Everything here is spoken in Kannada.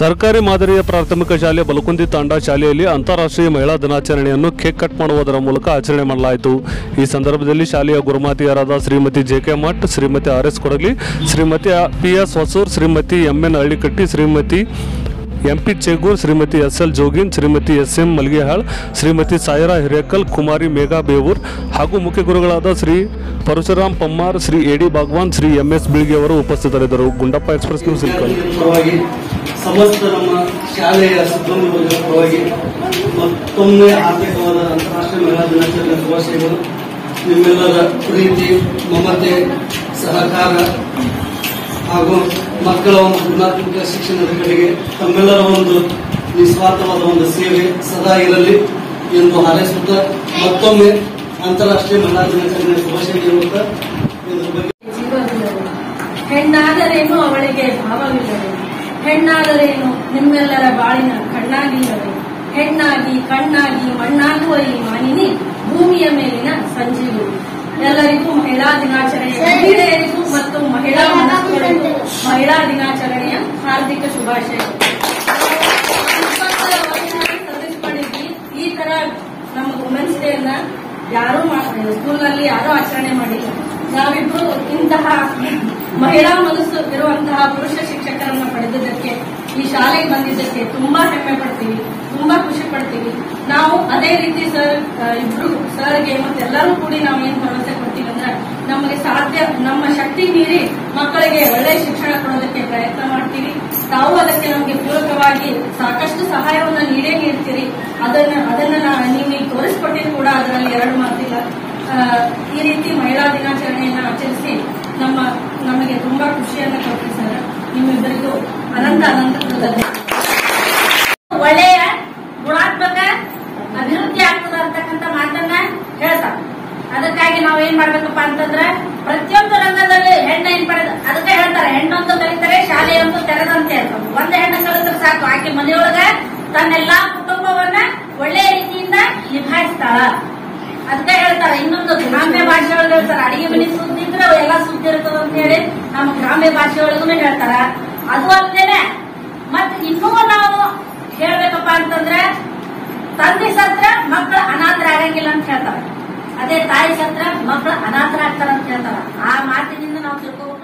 ಸರ್ಕಾರಿ ಮಾದರಿಯ ಪ್ರಾಥಮಿಕ ಶಾಲೆ ಬಲಕುಂದಿ ತಾಂಡಾ ಶಾಲೆಯಲ್ಲಿ ಅಂತಾರಾಷ್ಟ್ರೀಯ ಮಹಿಳಾ ದಿನಾಚರಣೆಯನ್ನು ಕೇಕ್ ಕಟ್ ಮಾಡುವುದರ ಮೂಲಕ ಆಚರಣೆ ಮಾಡಲಾಯಿತು ಈ ಸಂದರ್ಭದಲ್ಲಿ ಶಾಲೆಯ ಗುರುಮಾತೆಯರಾದ Shrimati J K Math Shrimati R S Kodagali Shrimati P S Hosur Shrimati M N Hallikatti Shrimati M P Chegur Shrimati S L Jogin Shrimati S M Malgehal Shrimati Sayara Hirekal Kumari Megha Bevur ಹಾಗೂ ಮುಖ್ಯ ಗುರುಗಳಾದ Shri Parashuram Pammar Shri A D Bhagwan Shri M S Bilge ಅವರು ಉಪಸ್ಥಿತರಿದ್ದರು ಗುಂಡಪ್ಪ ಎಕ್ಸ್ಪ್ರೆಸ್ ನ್ಯೂಸ್ ಇಲ್ಕಲ್ ಪರವಾಗಿ ಸಮಸ್ತ ನಮ್ಮ ಶಾಲೆಯ ಸಿಬ್ಬಂದಿ ವರ್ಗದ ಪರವಾಗಿ ಮತ್ತೊಮ್ಮೆ ಆರ್ಥಿಕವಾದ ಅಂತಾರಾಷ್ಟ್ರೀಯ ಮಹಿಳಾ ದಿನಾಚರಣೆ ಶುಭಾಶಯಗಳು ನಿಮ್ಮೆಲ್ಲರ ಪ್ರೀತಿ ಮಮತೆ ಸಹಕಾರ ಹಾಗೂ ಮಕ್ಕಳ ಒಂದು ಗುಣಾತ್ಮಕ ಶಿಕ್ಷಣದ ಕಡೆಗೆ ತಮ್ಮೆಲ್ಲರ ಒಂದು ನಿಸ್ವಾರ್ಥವಾದ ಒಂದು ಸೇವೆ ಸದಾ ಇರಲಿ ಎಂದು ಹಾರೈಸುತ್ತಾ ಮತ್ತೊಮ್ಮೆ ಅಂತಾರಾಷ್ಟ್ರೀಯ ಮಹಿಳಾ ದಿನಾಚರಣೆ ಶುಭಾಶಯ ಹೇಳುತ್ತಾ ಇದ್ರ ಬಗ್ಗೆ ಜೀವವಿಲ್ಲವೇ ಹೆಣ್ಣಾದರೇನು ಅವಳಿಗೆ ಭಾವವಿಲ್ಲವೇ ಹೆಣ್ಣಾದರೇನು ನಿಮ್ಮೆಲ್ಲರ ಬಾಳಿನ ಕಣ್ಣಾಗಿಲ್ಲವೇ ಹೆಣ್ಣಾಗಿ ಕಣ್ಣಾಗಿ ಮಣ್ಣಾಗುವ ಈ ಮಾನಿನಿ ಭೂಮಿಯ ಮೇಲಿನ ಸಂಜೀವಿ ಎಲ್ಲರಿಗೂ ಮಹಿಳಾ ದಿನಾಚರಣೆಯ ಮಹಿಳೆಯರಿಗೂ ಮತ್ತು ಮಹಿಳಾ ಮನಸ್ಸುಗಳಿಗೂ ಮಹಿಳಾ ದಿನಾಚರಣೆಯ ಹಾರ್ದಿಕ ಶುಭಾಶಯಗಳು ಇಪ್ಪತ್ತು ವರ್ಷ ಸರ್ವಿಸ್ ಮಾಡಿದ್ವಿ ಈ ತರ ನಮ್ಮ ವುಮೆನ್ಸ್ ಡೇ ಅನ್ನ ಯಾರೂ ಸ್ಕೂಲ್ನಲ್ಲಿ ಯಾರೂ ಆಚರಣೆ ಮಾಡಿಲ್ಲ ನಾವಿಬ್ರು ಇಂತಹ ಮಹಿಳಾ ಮನಸ್ಸು ಇರುವಂತಹ ಪುರುಷ ಶಿಕ್ಷಕರನ್ನ ಪಡೆದಿದ್ದಕ್ಕೆ ಈ ಶಾಲೆಗೆ ಬಂದಿದ್ದಕ್ಕೆ ತುಂಬಾ ಹೆಮ್ಮೆ ಪಡ್ತೀವಿ ತುಂಬಾ ಖುಷಿ ಪಡ್ತೀವಿ ನಾವು ಅದೇ ರೀತಿ ಸರ್ ಆ, ಇಬ್ರು ಸರ್ಗೆ ಮತ್ತೆ ಎಲ್ಲರೂ ಕೂಡಿ ನಾವು ಏನ್ ಭರವಸೆ ಕೊಡ್ತೀವಿ ಅಂದ್ರೆ ನಮಗೆ ಸಾಧ್ಯ ನಮ್ಮ ಶಕ್ತಿ ಮೀರಿ ಮಕ್ಕಳಿಗೆ ಒಳ್ಳೆ ಶಿಕ್ಷಣ ಕೊಡೋದಕ್ಕೆ ಪ್ರಯತ್ನ ಮಾಡ್ತೀವಿ ತಾವು ಅದಕ್ಕೆ ನಮಗೆ ಪೂರಕವಾಗಿ ಸಾಕಷ್ಟು ಸಹಾಯವನ್ನ ನೀಡೇ ನೀಡ್ತೀರಿ ಅದನ್ನ ಅದನ್ನ ನಾ- ನೀವು ಈಗ ತೋರಿಸ್ಕೊಟ್ಟಿದ್ದು ಕೂಡ ಅದರಲ್ಲಿ ಎರಡು ಮಾತಿಲ್ಲ ಆ, ಈ ರೀತಿ ಮಹಿಳಾ ದಿನಾಚರಣೆಯನ್ನ ಆಚರಿಸಿ ನಮ್ಮ ನಮಗೆ ತುಂಬಾ ಖುಷಿಯನ್ನ ಕೊಡ್ತೀವಿ ಸರ್ ನಿಮ್ಮಿಬ್ಬರಿಗೂ ಅನಂತ ಅನಂತ ಕೃತಜ್ಞತೆ ಒಳ್ಳೆಯ ಗುಣಾತ್ಮಕ ಅಭಿವೃದ್ಧಿ ಆಗ್ತದ ಅಂತಕ್ಕಂಥ ಮಾತನ್ನ ಹೇಳ್ತಾರೆ ಅದಕ್ಕಾಗಿ ನಾವು ಏನ್ ಮಾಡ್ಬೇಕಪ್ಪ ಅಂತಂದ್ರೆ ಪ್ರತಿಯೊಂದು ರಂಗದಲ್ಲಿ ಹೆಣ್ಣು ಏನ್ ಪಡೆದ ಅದಕ್ಕೆ ಹೇಳ್ತಾರೆ ಹೆಣ್ಣೊಂದು ಕಲಿತರೆ ಶಾಲೆಯೊಂದು ತೆರೆದಂತೆ ಹೇಳ್ತಾರೆ ಒಂದು ಹೆಣ್ಣು ಕಲಿತ್ರೆ ಸಾಕು ಆಕೆ ಮನೆಯೊಳಗ ತನ್ನೆಲ್ಲಾ ಕುಟುಂಬವನ್ನ ಒಳ್ಳೆಯ ರೀತಿಯಿಂದ ನಿಭಾಯಿಸ್ತಾಳ ಅದಕ್ಕೆ ಹೇಳ್ತಾರೆ ಇನ್ನೊಂದು ಗ್ರಾಮ್ಯ ಭಾಷೆ ಒಳಗೆ ಹೇಳ್ತಾರೆ ಅಡಿಗೆ ಮನೆ ಸುದ್ದಿ ಇದ್ರೆ ಎಲ್ಲ ಸುದ್ದಿ ಇರ್ತದ ಅಂತ ಹೇಳಿ ನಮ್ಮ ಗ್ರಾಮ್ಯ ಭಾಷೆ ಒಳಗೂ ಹೇಳ್ತಾರ ಅದು ಅಲ್ಲದೇನೆ ಮತ್ತೆ ಇನ್ನೂ ನಾವು ಹೇಳ್ಬೇಕಪ್ಪ ಅಂತಂದ್ರೆ ತಂದೆ ಸತ್ರ ಮಕ್ಕಳು ಅನಾಥರಾಗಂಗಿಲ್ಲ ಅಂತ ಹೇಳ್ತಾರೆ ಅದೇ ತಾಯಿ ಸತ್ರ ಮಕ್ಕಳು ಅನಾಥರಾಗ್ತಾರ ಅಂತ ಹೇಳ್ತಾರ ಆ ಮಾತಿನಿಂದ ನಾವು ತಿಳ್ಕೊಬಹುದು